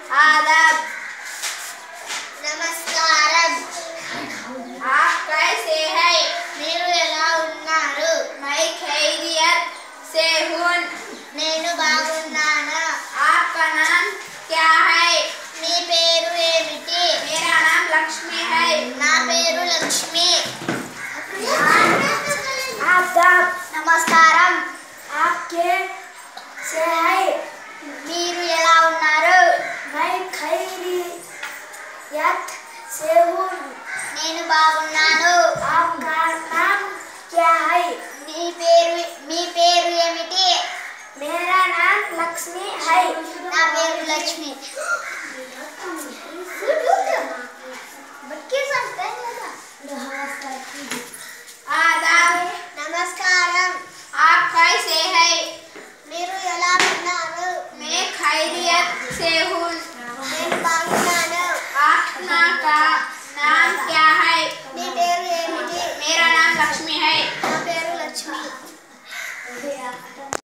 आदाब నమస్కారం आप कैसे हैं మీరు ఎలా ఉన్నారు मैं खैरियत से हूँ నేను బాగున్నాను आपका नाम क्या है మీ పేరు ఏమిటి मेरा नाम लक्ष्मी है నా పేరు లక్ష్మి आदाब నమస్కారం आपके से है మీరు ఎలా ఉన్నారు मैं खैरियत से हूँ నేను బాగున్నాను आपका नाम क्या है మీ పేరు మీ పేరు ఏమిటి मेरा नाम लक्ष्मी है నా పేరు లక్ష్మి आदाब నమస్కారం आप कैसे हैं మీరు ఎలా ఉన్నారు मैं खैरियत से हूँ నేను బాగున్నాను आपका का नाम क्या है మీ పేరు ఏమిటి मेरा नाम लक्ष्मी है నా పేరు లక్ష్మి